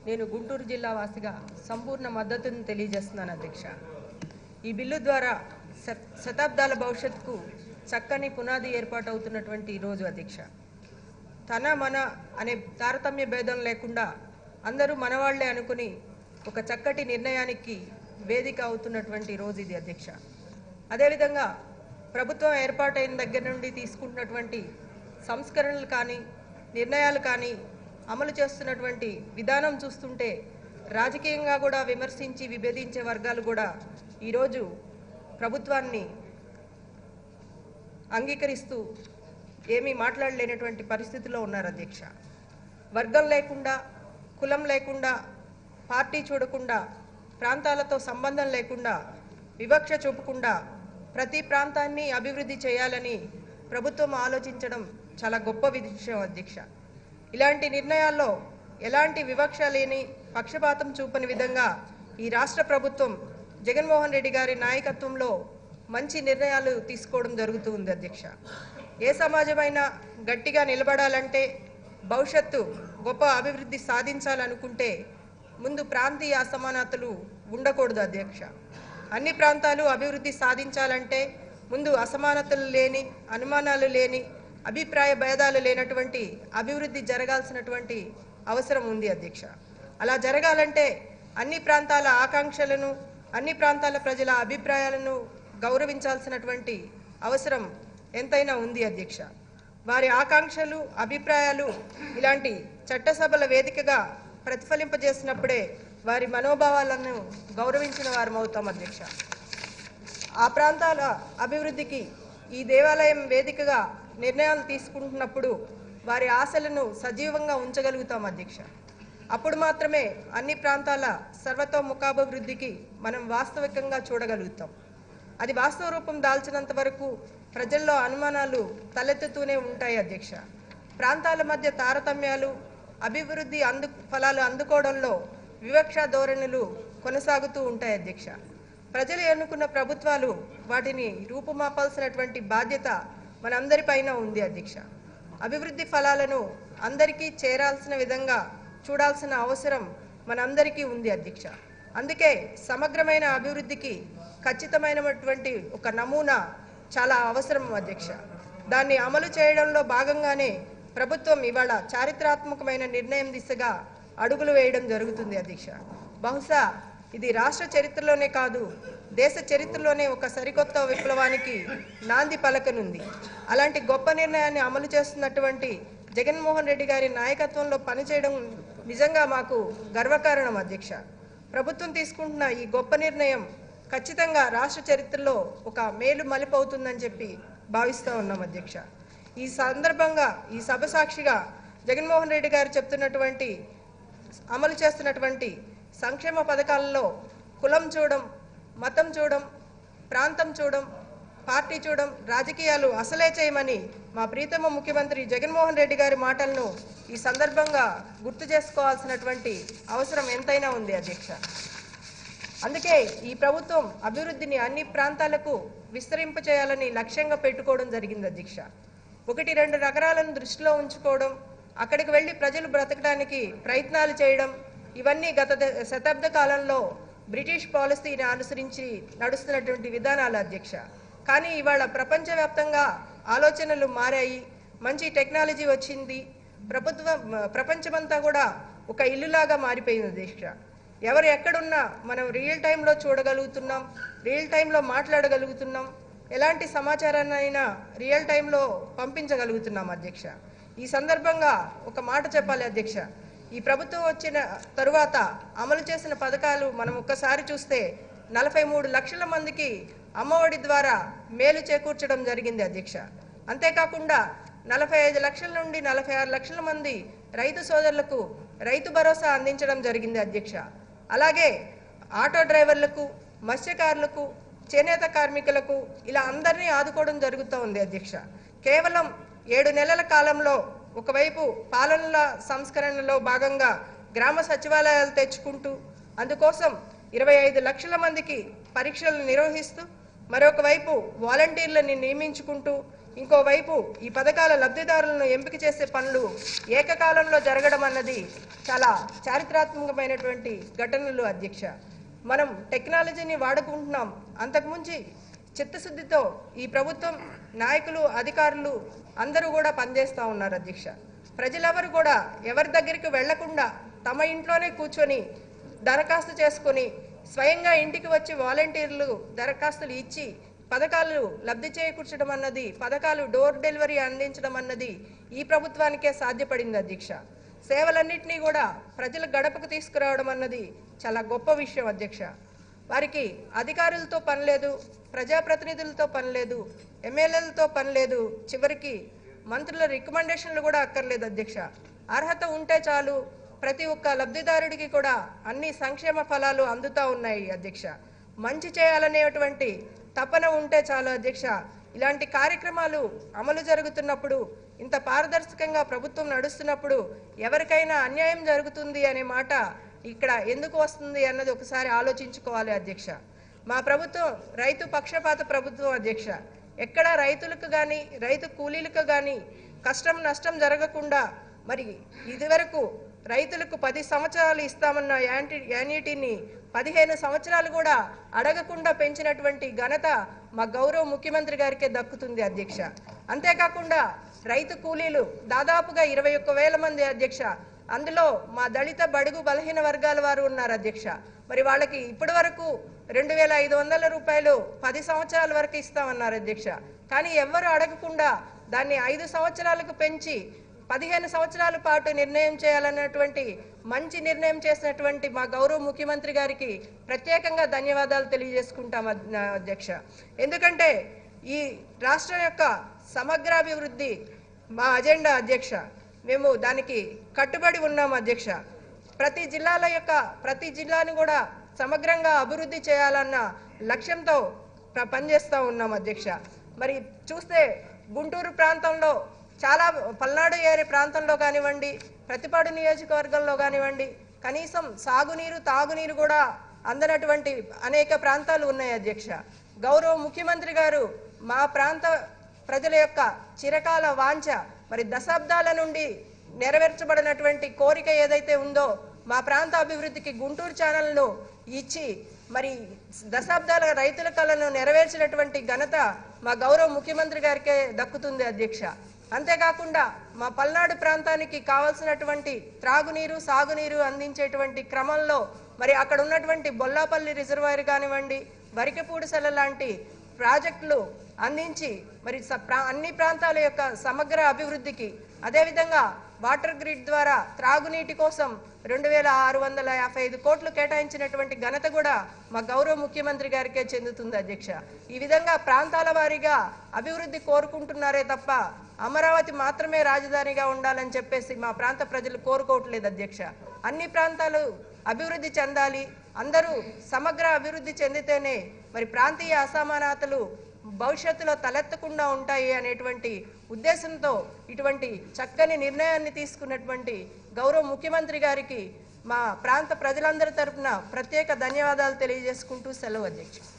నేను గుంటూరు జిల్లా వాసిగా సంపూర్ణ మద్దతును తెలియజేస్తున్నాను అధ్యక్ష ఈ బిల్లు ద్వారా శ- శతాబ్దాల భవిష్యత్తుకు చక్కని పునాది ఏర్పాటవుతున్నటువంటి ఈ రోజు అధ్యక్ష తన మన అనే తారతమ్య భేదం లేకుండా అందరూ మనవాళ్లే అనుకుని ఒక చక్కటి నిర్ణయానికి వేదిక అవుతున్నటువంటి రోజు ఇది అధ్యక్ష అదేవిధంగా ప్రభుత్వం ఏర్పాటైన దగ్గర నుండి తీసుకుంటున్నటువంటి సంస్కరణలు కానీ నిర్ణయాలు కానీ అమలు చేస్తున్నటువంటి విధానం చూస్తుంటే రాజకీయంగా కూడా విమర్శించి విభేదించే వర్గాలు కూడా ఈరోజు ప్రభుత్వాన్ని అంగీకరిస్తూ ఏమీ మాట్లాడలేనటువంటి పరిస్థితిలో ఉన్నారు అధ్యక్ష వర్గం లేకుండా కులం లేకుండా పార్టీ చూడకుండా ప్రాంతాలతో సంబంధం లేకుండా వివక్ష చూపకుండా ప్రతి ప్రాంతాన్ని అభివృద్ధి చేయాలని ప్రభుత్వం ఆలోచించడం చాలా గొప్ప విషయం అధ్యక్ష ఇలాంటి నిర్ణయాల్లో ఎలాంటి వివక్ష లేని పక్షపాతం చూపని విధంగా ఈ రాష్ట్ర ప్రభుత్వం జగన్మోహన్ రెడ్డి గారి నాయకత్వంలో మంచి నిర్ణయాలు తీసుకోవడం జరుగుతూ ఉంది అధ్యక్ష ఏ సమాజమైనా గట్టిగా నిలబడాలంటే భవిష్యత్తు గొప్ప అభివృద్ధి సాధించాలనుకుంటే ముందు ప్రాంతీయ అసమానతలు ఉండకూడదు అధ్యక్ష అన్ని ప్రాంతాలు అభివృద్ధి సాధించాలంటే ముందు అసమానతలు లేని అనుమానాలు లేని అభిప్రాయ భేదాలు లేనటువంటి అభివృద్ధి జరగాల్సినటువంటి అవసరం ఉంది అధ్యక్ష అలా జరగాలంటే అన్ని ప్రాంతాల ఆకాంక్షలను అన్ని ప్రాంతాల ప్రజల అభిప్రాయాలను గౌరవించాల్సినటువంటి అవసరం ఎంతైనా ఉంది అధ్యక్ష వారి ఆకాంక్షలు అభిప్రాయాలు ఇలాంటి చట్టసభల వేదికగా ప్రతిఫలింపజేసినప్పుడే వారి మనోభావాలను గౌరవించిన వారం అవుతాం అధ్యక్ష ఆ ప్రాంతాల అభివృద్ధికి ఈ దేవాలయం వేదికగా నిర్ణయాలు తీసుకుంటున్నప్పుడు వారి ఆశలను సజీవంగా ఉంచగలుగుతాం అధ్యక్ష అప్పుడు మాత్రమే అన్ని ప్రాంతాల సర్వతోముఖాభివృద్ధికి మనం వాస్తవికంగా చూడగలుగుతాం అది వాస్తవ రూపం దాల్చినంత వరకు ప్రజల్లో అనుమానాలు తలెత్తుతూనే ఉంటాయి అధ్యక్ష ప్రాంతాల మధ్య తారతమ్యాలు అభివృద్ధి అందు ఫలాలు అందుకోవడంలో వివక్ష ధోరణులు కొనసాగుతూ ఉంటాయి అధ్యక్ష ప్రజలు ఎన్నుకున్న ప్రభుత్వాలు వాటిని రూపుమాపాల్సినటువంటి బాధ్యత మనందరిపైన ఉంది అధ్యక్ష అభివృద్ధి ఫలాలను అందరికీ చేరాల్సిన విధంగా చూడాల్సిన అవసరం మనందరికీ ఉంది అధ్యక్ష అందుకే సమగ్రమైన అభివృద్ధికి ఖచ్చితమైనటువంటి ఒక నమూనా చాలా అవసరం అధ్యక్ష దాన్ని అమలు చేయడంలో భాగంగానే ప్రభుత్వం ఇవాళ చారిత్రాత్మకమైన నిర్ణయం దిశగా అడుగులు వేయడం జరుగుతుంది అధ్యక్ష బహుశా ఇది రాష్ట్ర చరిత్రలోనే కాదు దేశ చరిత్రలోనే ఒక సరికొత్త విప్లవానికి నాంది పలకనుంది అలాంటి గొప్ప నిర్ణయాన్ని అమలు చేస్తున్నటువంటి జగన్మోహన్ రెడ్డి గారి నాయకత్వంలో పనిచేయడం నిజంగా మాకు గర్వకారణం అధ్యక్ష ప్రభుత్వం తీసుకుంటున్న ఈ గొప్ప నిర్ణయం ఖచ్చితంగా రాష్ట్ర చరిత్రలో ఒక మేలు మలిపవుతుందని చెప్పి భావిస్తూ ఉన్నాం అధ్యక్ష ఈ సందర్భంగా ఈ సభ సాక్షిగా జగన్మోహన్ రెడ్డి గారు చెప్తున్నటువంటి అమలు చేస్తున్నటువంటి సంక్షేమ పథకాలలో కులం చూడం మతం చూడం ప్రాంతం చూడం పార్టీ చూడం రాజకీయాలు అసలే చేయమని మా ప్రీతమ ముఖ్యమంత్రి జగన్మోహన్ రెడ్డి గారి మాటలను ఈ సందర్భంగా గుర్తు చేసుకోవాల్సినటువంటి అవసరం ఎంతైనా ఉంది అధ్యక్ష అందుకే ఈ ప్రభుత్వం అభివృద్ధిని అన్ని ప్రాంతాలకు విస్తరింపచేయాలని లక్ష్యంగా పెట్టుకోవడం జరిగింది అధ్యక్ష ఒకటి రెండు నగరాలను దృష్టిలో ఉంచుకోవడం అక్కడికి వెళ్ళి ప్రజలు బ్రతకడానికి ప్రయత్నాలు చేయడం ఇవన్నీ గత ద- శతాబ్ద కాలంలో బ్రిటిష్ పాలసీని అనుసరించి నడుస్తున్నటువంటి విధానాలు అధ్యక్ష కానీ ఇవాళ ప్రపంచవ్యాప్తంగా ఆలోచనలు మారాయి మంచి టెక్నాలజీ వచ్చింది ప్రభుత్వం ప్రపంచమంతా కూడా ఒక ఇల్లులాగా మారిపోయింది అధ్యక్ష ఎవరు ఎక్కడున్నా మనం రియల్ టైంలో చూడగలుగుతున్నాం రియల్ టైంలో మాట్లాడగలుగుతున్నాం ఎలాంటి సమాచారాన్ని అయినా రియల్ టైంలో పంపించగలుగుతున్నాం అధ్యక్ష ఈ సందర్భంగా ఒక మాట చెప్పాలి అధ్యక్ష ఈ ప్రభుత్వం వచ్చిన తరువాత అమలు చేసిన పథకాలు మనం ఒక్కసారి చూస్తే నలభై మూడు లక్షల మందికి అమ్మఒడి ద్వారా మేలు చేకూర్చడం జరిగింది అధ్యక్ష అంతేకాకుండా నలభై ఐదు లక్షల నుండి నలభై ఆరు లక్షల మంది రైతు సోదరులకు రైతు భరోసా అందించడం జరిగింది అధ్యక్ష అలాగే ఆటో డ్రైవర్లకు మత్స్యకారులకు చేనేత కార్మికులకు ఇలా అందరినీ ఆదుకోవడం జరుగుతూ ఉంది అధ్యక్ష కేవలం ఏడు నెలల కాలంలో ఒకవైపు పాలనల సంస్కరణలో భాగంగా గ్రామ సచివాలయాలు తెచ్చుకుంటూ అందుకోసం ఇరవై ఐదు లక్షల మందికి పరీక్షలు నిర్వహిస్తూ మరొక వైపు వాలంటీర్లని నియమించుకుంటూ ఇంకోవైపు ఈ పథకాల లబ్ధిదారులను ఎంపిక చేసే పనులు ఏకకాలంలో జరగడం అన్నది చాలా చారిత్రాత్మకమైనటువంటి ఘటనలు అధ్యక్ష మనం టెక్నాలజీని వాడుకుంటున్నాం అంతకుముంచి చిత్తశుద్ధితో ఈ ప్రభుత్వం నాయకులు అధికారులు అందరూ కూడా పనిచేస్తూ ఉన్నారు అధ్యక్ష ప్రజలెవరు కూడా ఎవరి దగ్గరికి వెళ్లకుండా తమ ఇంట్లోనే కూర్చొని దరఖాస్తు చేసుకొని స్వయంగా ఇంటికి వచ్చి వాలంటీర్లు దరఖాస్తులు ఇచ్చి పథకాలు లబ్ధి చేకూర్చడం అన్నది పథకాలు డోర్ డెలివరీ అందించడం అన్నది ఈ ప్రభుత్వానికే సాధ్యపడింది అధ్యక్ష సేవలన్నింటినీ కూడా ప్రజల గడపకు తీసుకురావడం అన్నది చాలా గొప్ప విషయం అధ్యక్ష వారికి అధికారులతో పని లేదు ప్రజాప్రతినిధులతో పని లేదు ఎమ్మెల్యేలతో పని లేదు చివరికి మంత్రుల రికమెండేషన్లు కూడా అక్కర్లేదు అధ్యక్ష అర్హత ఉంటే చాలు ప్రతి ఒక్క లబ్ధిదారుడికి కూడా అన్ని సంక్షేమ ఫలాలు అందుతా ఉన్నాయి అధ్యక్ష మంచి చేయాలనేటువంటి తపన ఉంటే చాలు అధ్యక్ష ఇలాంటి కార్యక్రమాలు అమలు జరుగుతున్నప్పుడు ఇంత పారదర్శకంగా ప్రభుత్వం నడుస్తున్నప్పుడు ఎవరికైనా అన్యాయం జరుగుతుంది అనే మాట ఇక్కడ ఎందుకు వస్తుంది అన్నది ఒకసారి ఆలోచించుకోవాలి అధ్యక్ష మా ప్రభుత్వం రైతు పక్షపాత ప్రభుత్వం అధ్యక్ష ఎక్కడ రైతులకు కానీ రైతు కూలీలకు కానీ కష్టం నష్టం జరగకుండా మరి ఇదివరకు రైతులకు పది సంవత్సరాలు ఇస్తామన్న యాంటీ యాన్యుటీని పదిహేను సంవత్సరాలు కూడా అడగకుండా పెంచినటువంటి ఘనత మా గౌరవ ముఖ్యమంత్రి గారికే దక్కుతుంది అధ్యక్ష అంతేకాకుండా రైతు కూలీలు దాదాపుగా ఇరవై ఒక్క వేల మంది అధ్యక్ష అందులో మా దళిత బడుగు బలహీన వర్గాల వారు ఉన్నారు అధ్యక్ష మరి వాళ్ళకి ఇప్పటి వరకు రెండు వేల ఐదు వందల రూపాయలు పది సంవత్సరాల వరకు ఇస్తామన్నారు అధ్యక్ష కానీ ఎవ్వరు అడగకుండా దాన్ని ఐదు సంవత్సరాలకు పెంచి పదిహేను సంవత్సరాల పాటు నిర్ణయం చేయాలన్నటువంటి మంచి నిర్ణయం చేసినటువంటి మా గౌరవ ముఖ్యమంత్రి గారికి ప్రత్యేకంగా ధన్యవాదాలు తెలియజేసుకుంటాం అద్- అధ్యక్ష ఎందుకంటే ఈ రాష్ట్రం యొక్క సమగ్రాభివృద్ధి మా అజెండా అధ్యక్ష మేము దానికి కట్టుబడి ఉన్నాం అధ్యక్ష ప్రతి జిల్లాల యొక్క ప్రతి జిల్లాని కూడా సమగ్రంగా అభివృద్ధి చేయాలన్న లక్ష్యంతో ప్ర- పనిచేస్తూ ఉన్నాం అధ్యక్ష మరి చూస్తే గుంటూరు ప్రాంతంలో చాలా పల్నాడు ఏరి ప్రాంతంలో కానివ్వండి ప్రతిపాడు నియోజకవర్గంలో కానివ్వండి కనీసం సాగునీరు తాగునీరు కూడా అందనటువంటి అనేక ప్రాంతాలు ఉన్నాయి అధ్యక్ష గౌరవ ముఖ్యమంత్రి గారు మా ప్రాంత ప్రజల యొక్క చిరకాల వాంఛ మరి దశాబ్దాల నుండి నెరవేర్చబడినటువంటి కోరిక ఏదైతే ఉందో మా ప్రాంత అభివృద్ధికి గుంటూరు ఛానల్ను ఇచ్చి మరి దశాబ్దాల రైతుల కళను నెరవేర్చినటువంటి ఘనత మా గౌరవ ముఖ్యమంత్రి గారికే దక్కుతుంది అధ్యక్ష అంతేకాకుండా మా పల్నాడు ప్రాంతానికి కావలసినటువంటి త్రాగునీరు సాగునీరు అందించేటువంటి క్రమంలో మరి అక్కడ ఉన్నటువంటి బొల్లాపల్లి రిజర్వాయర్ కానివ్వండి వరికపూడిసెల లాంటి ప్రాజెక్టులు అందించి మరి స- ప్రా- అన్ని ప్రాంతాల యొక్క సమగ్ర అభివృద్ధికి అదేవిధంగా వాటర్ గ్రిడ్ ద్వారా త్రాగునీటి కోసం రెండు వేల ఆరు వందల యాభై ఐదు కోట్లు కేటాయించినటువంటి ఘనత కూడా మా గౌరవ ముఖ్యమంత్రి గారికే చెందుతుంది అధ్యక్ష ఈ విధంగా ప్రాంతాల వారీగా అభివృద్ధి కోరుకుంటున్నారే తప్ప అమరావతి మాత్రమే రాజధానిగా ఉండాలని చెప్పేసి మా ప్రాంత ప్రజలు కోరుకోవట్లేదు అధ్యక్ష అన్ని ప్రాంతాలు అభివృద్ధి చెందాలి అందరూ సమగ్ర అభివృద్ధి చెందితేనే మరి ప్రాంతీయ అసమానతలు భవిష్యత్తులో తలెత్తకుండా ఉంటాయి అనేటువంటి ఉద్దేశంతో ఇటువంటి చక్కని నిర్ణయాన్ని తీసుకున్నటువంటి గౌరవ ముఖ్యమంత్రి గారికి మా ప్రాంత ప్రజలందరి తరపున ప్రత్యేక ధన్యవాదాలు తెలియజేసుకుంటూ సెలవు అధ్యక్ష